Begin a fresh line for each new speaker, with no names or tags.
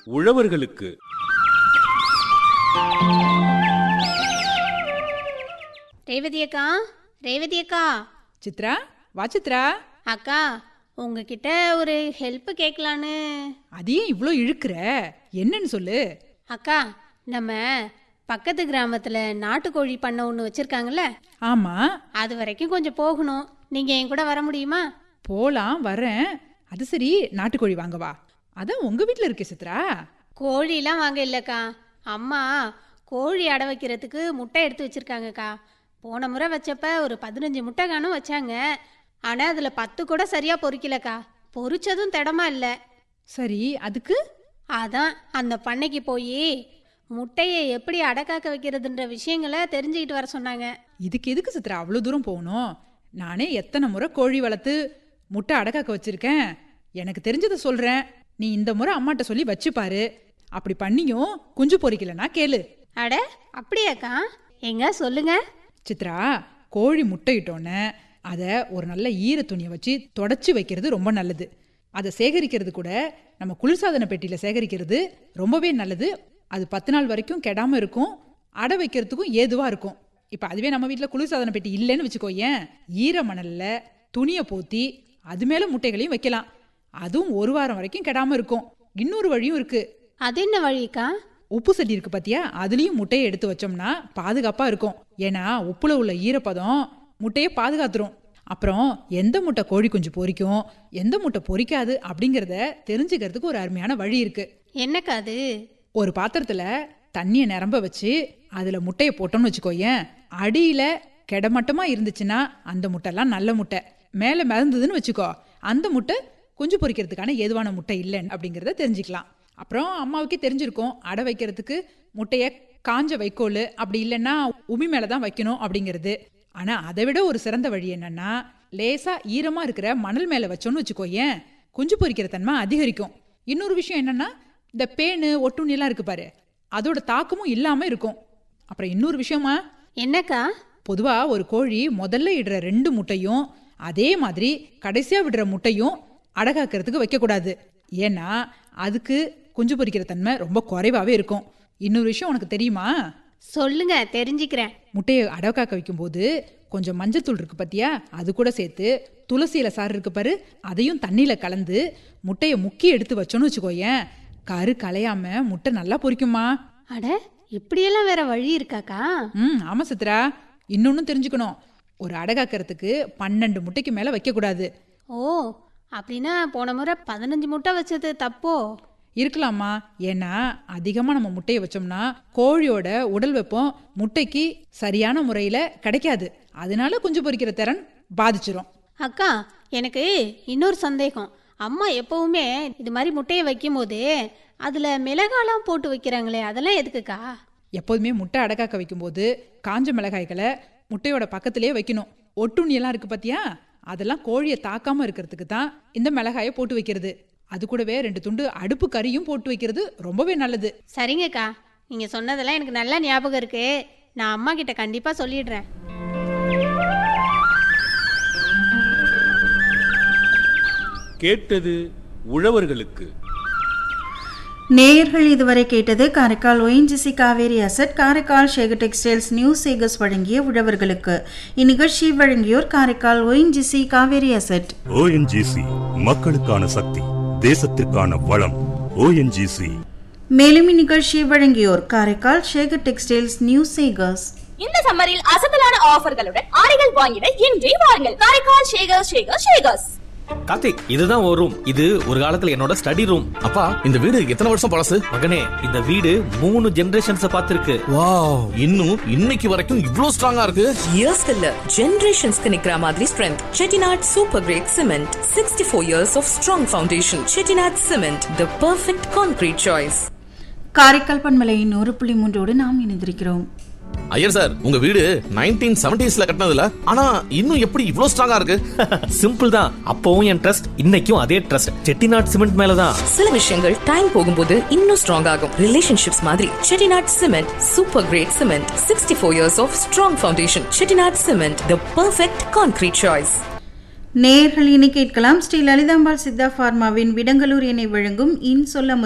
உழவர்களுக்கு
ரேவதி அக்கா ரேவதி அக்கா
சித்ரா வா சித்ரா
அக்கா உங்ககிட்ட ஒரு ஹெல்ப் கேட்கலான்னு
அதையே இவ்வளோ இழுக்கிற என்னன்னு சொல்லு
அக்கா நம்ம பக்கத்து கிராமத்தில் நாட்டுக்கோழி பண்ண ஒன்று வச்சுருக்காங்கல்ல
ஆமா
அது வரைக்கும் கொஞ்சம் போகணும் நீங்கள் என் கூட வர முடியுமா
போலாம் வரேன் அது சரி நாட்டுக்கோழி வாங்கவா அதான் உங்க வீட்ல இருக்கே சித்ரா
கோழிலாம் வாங்க இல்லைக்கா அம்மா கோழி அடை வைக்கிறதுக்கு முட்டை எடுத்து வச்சுருக்காங்கக்கா போன முறை வச்சப்ப ஒரு பதினஞ்சு முட்டை காணும் வச்சாங்க ஆனால் அதில் பத்து கூட சரியாக பொரிக்கலக்கா பொரிச்சதும் திடமா இல்லை
சரி அதுக்கு
அதான் அந்த பண்ணைக்கு போய் முட்டையை எப்படி அடக்காக்க வைக்கிறதுன்ற விஷயங்களை தெரிஞ்சுக்கிட்டு வர சொன்னாங்க
இதுக்கு எதுக்கு சித்ரா அவ்வளோ தூரம் போகணும் நானே எத்தனை முறை கோழி வளர்த்து முட்டை அடக்காக்க வச்சிருக்கேன் எனக்கு தெரிஞ்சதை சொல்றேன் நீ இந்த முறை அம்மாட்ட சொல்லி வச்சு பாரு அப்படி பண்ணியும் குஞ்சு பொரிக்கலனா கேளு
அட அப்படியாக்கா எங்க சொல்லுங்க
சித்ரா கோழி முட்டையிட்டோன்னே அதை ஒரு நல்ல ஈர துணியை வச்சு தொடச்சி வைக்கிறது ரொம்ப நல்லது அதை சேகரிக்கிறது கூட நம்ம குளிர்சாதன பெட்டியில் சேகரிக்கிறது ரொம்பவே நல்லது அது பத்து நாள் வரைக்கும் கெடாம இருக்கும் அடை வைக்கிறதுக்கும் ஏதுவாக இருக்கும் இப்போ அதுவே நம்ம வீட்டில் குளிர்சாதன பெட்டி இல்லைன்னு வச்சுக்கோ ஏன் ஈர மணல்ல துணியை போத்தி அது மேலே முட்டைகளையும் வைக்கலாம் அதுவும் ஒரு வாரம் வரைக்கும் கெடாம இருக்கும் இன்னொரு வழியும் இருக்கு
அது என்ன வழிக்கா
உப்பு சட்டி இருக்கு பாத்தியா அதுலயும் முட்டையை எடுத்து வச்சோம்னா பாதுகாப்பா இருக்கும் ஏன்னா உப்புல உள்ள ஈரப்பதம் முட்டையை பாதுகாத்துரும் அப்புறம் எந்த முட்டை கோழி குஞ்சு பொரிக்கும் எந்த முட்டை பொரிக்காது அப்படிங்கறத தெரிஞ்சுக்கிறதுக்கு ஒரு அருமையான வழி இருக்கு
என்னக்கா அது
ஒரு பாத்திரத்துல தண்ணியை நிரம்ப வச்சு அதுல முட்டையை போட்டோம்னு வச்சுக்கோயேன் அடியில கெடமட்டமா இருந்துச்சுன்னா அந்த முட்டைலாம் நல்ல முட்டை மேல மிதந்ததுன்னு வச்சுக்கோ அந்த முட்டை குஞ்சு பொரிக்கிறதுக்கான ஏதுவான முட்டை இல்லைன்னு அப்படிங்கறத தெரிஞ்சுக்கலாம் அப்புறம் அம்மாவுக்கே தெரிஞ்சிருக்கும் அடை வைக்கிறதுக்கு முட்டைய காஞ்ச வைக்கோல் அப்படி இல்லைன்னா உமி மேல தான் வைக்கணும் அப்படிங்கிறது ஆனா அதை விட ஒரு சிறந்த வழி என்னன்னா லேசா ஈரமா இருக்கிற மணல் மேல வச்சோன்னு வச்சுக்கோயேன் குஞ்சு பொரிக்கிற தன்மை அதிகரிக்கும் இன்னொரு விஷயம் என்னன்னா இந்த பேனு ஒட்டுண்ணி எல்லாம் இருக்கு பாரு அதோட தாக்கமும் இல்லாம இருக்கும் அப்புறம் இன்னொரு விஷயமா
என்னக்கா
பொதுவா ஒரு கோழி முதல்ல இடுற ரெண்டு முட்டையும் அதே மாதிரி கடைசியா விடுற முட்டையும் அடகாக்கிறதுக்கு வைக்கக்கூடாது ஏன்னா அதுக்கு குஞ்சு பொரிக்கிற தன்மை ரொம்ப குறைவாவே இருக்கும் இன்னொரு விஷயம் உனக்கு தெரியுமா
சொல்லுங்க தெரிஞ்சுக்கிறேன்
முட்டையை அடக்காக்க வைக்கும்போது கொஞ்சம் மஞ்சத்தூள் இருக்கு பாத்தியா அது கூட சேர்த்து துளசியில சாறு இருக்கு பாரு அதையும் தண்ணியில கலந்து முட்டையை முக்கி எடுத்து வச்சோன்னு வச்சுக்கோயேன் கரு கலையாம முட்டை நல்லா பொரிக்குமா
அட இப்படியெல்லாம் வேற வழி இருக்காக்கா
ம் ஆமா சித்ரா இன்னொன்னும் தெரிஞ்சுக்கணும் ஒரு அடகாக்கிறதுக்கு பன்னெண்டு முட்டைக்கு மேல வைக்க கூடாது
ஓ அப்படின்னா போன முறை பதினஞ்சு முட்டை வச்சது தப்போ
இருக்கலாமா ஏன்னா அதிகமா நம்ம முட்டையை வச்சோம்னா கோழியோட உடல் வெப்பம் முட்டைக்கு சரியான முறையில கிடைக்காது அதனால குஞ்சு பொரிக்கிற திறன் பாதிச்சிரும்
அக்கா எனக்கு இன்னொரு சந்தேகம் அம்மா எப்பவுமே இது மாதிரி முட்டையை வைக்கும்போது அதில் மிளகாலாம் போட்டு வைக்கிறாங்களே அதெல்லாம் எதுக்குக்கா
எப்போதுமே முட்டை அடக்காக்க வைக்கும்போது காஞ்ச மிளகாய்களை முட்டையோட பக்கத்திலே வைக்கணும் ஒட்டுண்ணி எல்லாம் இருக்கு பாத்தியா அதெல்லாம் கோழியை தாக்காம இருக்கிறதுக்கு தான் இந்த மிளகாயை போட்டு வைக்கிறது அது கூடவே ரெண்டு துண்டு அடுப்பு கறியும் போட்டு வைக்கிறது ரொம்பவே நல்லது
சரிங்கக்கா நீங்கள் சொன்னதெல்லாம் எனக்கு நல்லா ஞாபகம் இருக்கு நான் அம்மா கிட்ட கண்டிப்பாக சொல்லிடுறேன்
கேட்டது உழவர்களுக்கு
நேயர்கள் இதுவரை கேட்டது Karaikal ONGC Cauvery asset Karaikal Shekar textiles new Sekars வழங்கிய உழவர்களுக்கு இந்நிகழ்ச்சியை வழங்கியோர் Karaikal ONGC Cauvery asset
ONGC மக்களுக்கான சக்தி தேசத்திற்கான வளம் ஓஎன்ஜிசி
மேலும் இந்நிகழ்ச்சியை வழங்கியோர் காரைக்கால் ஷேகர் டெக்ஸ்டைல்ஸ் நியூ சேகர்ஸ்
இந்த சம்மரில் அசத்தலான ஆஃபர்களுடன் ஆடைகள் வாங்கிட இன்றே வாருங்கள் காரைக்கால் ஷேகர் ஷேகர் ஷேகர்ஸ்
கார்த்திக் இதுதான் ஒரு ரூம் இது ஒரு காலத்துல என்னோட ஸ்டடி ரூம் அப்பா இந்த வீடு எத்தனை வருஷம் பழசு மகனே இந்த வீடு மூணு ஜெனரேஷன்ஸ் பார்த்திருக்கு வாவ் இன்னும் இன்னைக்கு வரைக்கும் இவ்ளோ ஸ்ட்ராங்கா இருக்கு
இயர்ஸ்க்கு இல்ல ஜெனரேஷன்ஸ்க்கு நிக்கிற மாதிரி strength Chettinad super grade cement sixty four years of strong foundation Chettinad cement the perfect concrete choice
Karaikal பண்மலையின் ஒரு புள்ளி மூன்றோடு நாம் இணைந்திருக்கிறோம்
ஐயர் சார் உங்க வீடு நைன்டீன் செவன்டிஸ்ல கட்டினதுல ஆனா இன்னும் எப்படி இவ்ளோ ஸ்ட்ராங்கா இருக்கு
சிம்பிள் தான் அப்பவும் என் ட்ரஸ்ட் இன்னைக்கும் அதே ட்ரஸ்ட் செட்டிநாட் சிமெண்ட் மேலதான்
சில விஷயங்கள் டைம் போகும்போது இன்னும் ஸ்ட்ராங் ஆகும் ரிலேஷன்ஷிப்ஸ் மாதிரி Chettinad cement super grade cement sixty four years of strong foundation Chettinad cement the perfect concrete choice
நேயர்கள் இனி கேட்கலாம் ஸ்ரீ லலிதாம்பாள் சித்தா பார்மாவின் விடங்கலூர் எண்ணெய் வழங்கும் இன் சொல்ல